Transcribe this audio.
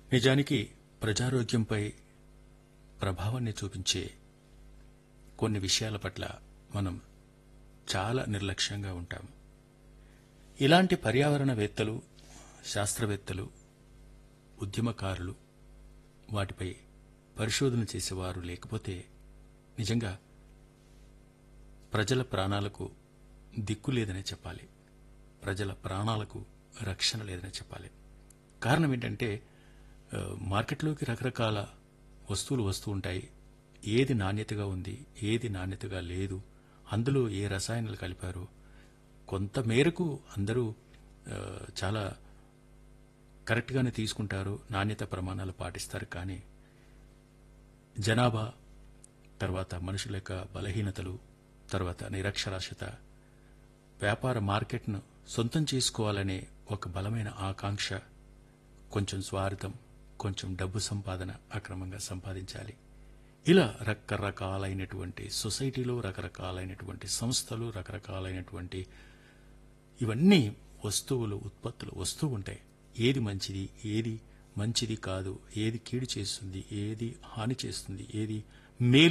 నిజానికి ప్రజారోగ్యంపై ప్రభావాన్ని చూపించే కొన్ని విషయాల పట్ల మనం చాలా నిర్లక్ష్యంగా ఉంటాం ఇలాంటి పర్యావరణవేత్తలు శాస్త్రవేత్తలు ఉద్యమకారులు వాటిపై పరిశోధన చేసేవారు లేకపోతే నిజంగా ప్రజల ప్రాణాలకు దిక్కు లేదనే చెప్పాలి ప్రజల ప్రాణాలకు రక్షణ లేదనే చెప్పాలి కారణం ఏంటంటే ఆ, మార్కెట్లోకి రకరకాల వస్తువులు వస్తూ ఉంటాయి ఏది నాణ్యతగా ఉంది ఏది నాణ్యతగా లేదు అందులో ఏ రసాయనాలు కలిపారు కొంత మేరకు అందరూ ఆ, చాలా కరెక్ట్గానే తీసుకుంటారు నాణ్యత ప్రమాణాలు పాటిస్తారు కానీ జనాభా తర్వాత మనుషుల యొక్క బలహీనతలు తర్వాత నిరక్షరాస్యత వ్యాపార మార్కెట్ను సొంతం చేసుకోవాలనే ఒక బలమైన ఆకాంక్ష కొంచెం స్వార్థం కొంచెం డబ్బు సంపాదన అక్రమంగా సంపాదించాలి ఇలా రకరకాలైనటువంటి సొసైటీలో రకరకాలైనటువంటి సంస్థలు రకరకాలైనటువంటి ఇవన్నీ వస్తువులు ఉత్పత్తులు వస్తూ ఉంటాయి ఏది మంచిది ఏది మంచిది కాదు ఏది కీడు చేస్తుంది ఏది హాని చేస్తుంది ఏది మేలు